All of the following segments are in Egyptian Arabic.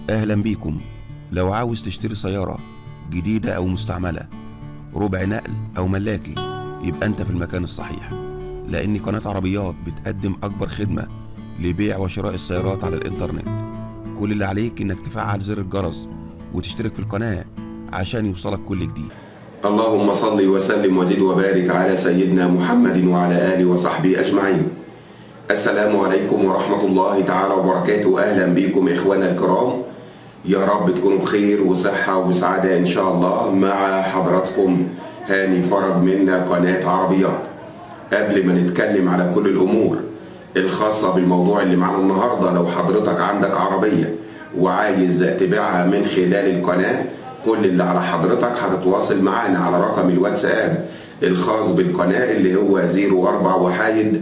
أهلا بيكم لو عاوز تشتري سيارة جديدة أو مستعملة ربع نقل أو ملاكي يبقى أنت في المكان الصحيح لأن قناة عربيات بتقدم أكبر خدمة لبيع وشراء السيارات على الإنترنت كل اللي عليك إنك تفعل زر الجرس وتشترك في القناة عشان يوصلك كل جديد اللهم صل وسلم وزد وبارك على سيدنا محمد وعلى آله وصحبه أجمعين السلام عليكم ورحمة الله تعالى وبركاته أهلا بكم إخوانا الكرام يا رب تكونوا بخير وصحة وسعادة إن شاء الله مع حضراتكم هاني فرج من قناة عربيات قبل ما نتكلم على كل الأمور الخاصة بالموضوع اللي معانا النهاردة لو حضرتك عندك عربية وعايز تبيعها من خلال القناة كل اللي على حضرتك هتتواصل معانا على رقم الواتساب الخاص بالقناة اللي هو 04 وحايد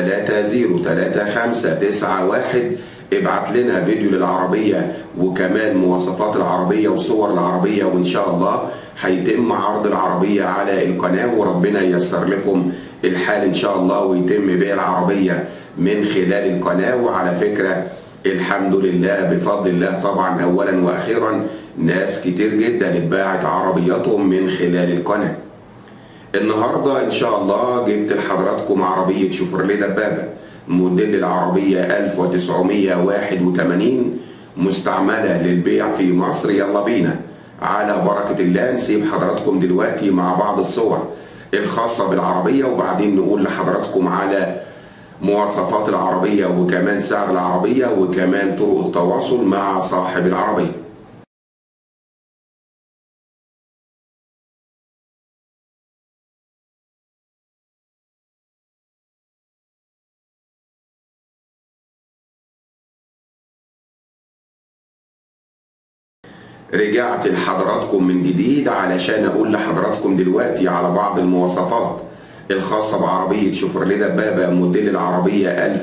303591 ابعت لنا فيديو للعربية وكمان مواصفات العربية وصور العربية وإن شاء الله هيتم عرض العربية على القناة وربنا ييسر لكم الحال إن شاء الله ويتم بيع العربية من خلال القناة وعلى فكرة الحمد لله بفضل الله طبعا أولا وأخيرا ناس كتير جدا اتباعت عربياتهم من خلال القناة النهاردة إن شاء الله جبت لحضراتكم عربية شوفرليه دبابة موديل العربية 1981 مستعملة للبيع في مصر يلا بينا على بركة الله نسيب حضراتكم دلوقتي مع بعض الصور الخاصة بالعربية وبعدين نقول لحضراتكم على مواصفات العربية وكمان سعر العربية وكمان طرق التواصل مع صاحب العربية رجعت لحضراتكم من جديد علشان اقول لحضراتكم دلوقتي على بعض المواصفات الخاصة بعربية شوفرليه دبابة موديل العربية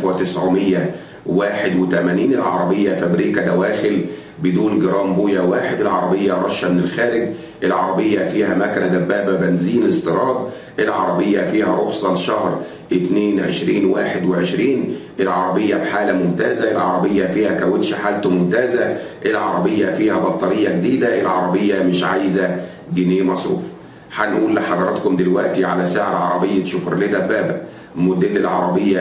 1981 العربية فابريكا دواخل بدون جرام بويا واحد العربية رشة من الخارج العربية فيها مكنة دبابة بنزين استيراد العربية فيها رخصة لشهر 2 2021 العربية بحالة ممتازة العربية فيها كاوتش حالته ممتازة العربية فيها بطارية جديدة العربية مش عايزة جنيه مصروف هنقول لحضراتكم دلوقتي على سعر عربية شوفرليه دبابة موديل العربية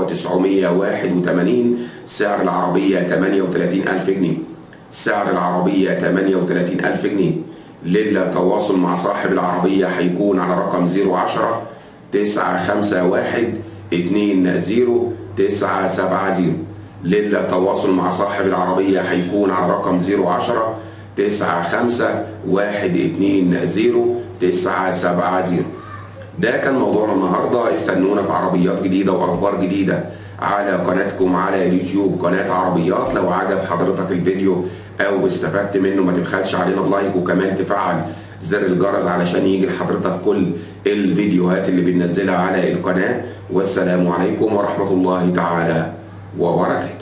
1981 سعر العربية 38000 جنيه سعر العربية 38000 جنيه للتواصل مع صاحب العربية هيكون على رقم 010 951 20 970 للتواصل مع صاحب العربية هيكون على رقم 010 95 120 970 ده كان موضوعنا النهارده استنونا في عربيات جديده واخبار جديده على قناتكم على اليوتيوب قناه عربيات لو عجب حضرتك الفيديو او استفدت منه ما تبخلش علينا بلايك وكمان تفعل زر الجرس علشان يجي لحضرتك كل الفيديوهات اللي بننزلها على القناه والسلام عليكم ورحمه الله تعالى وبركاته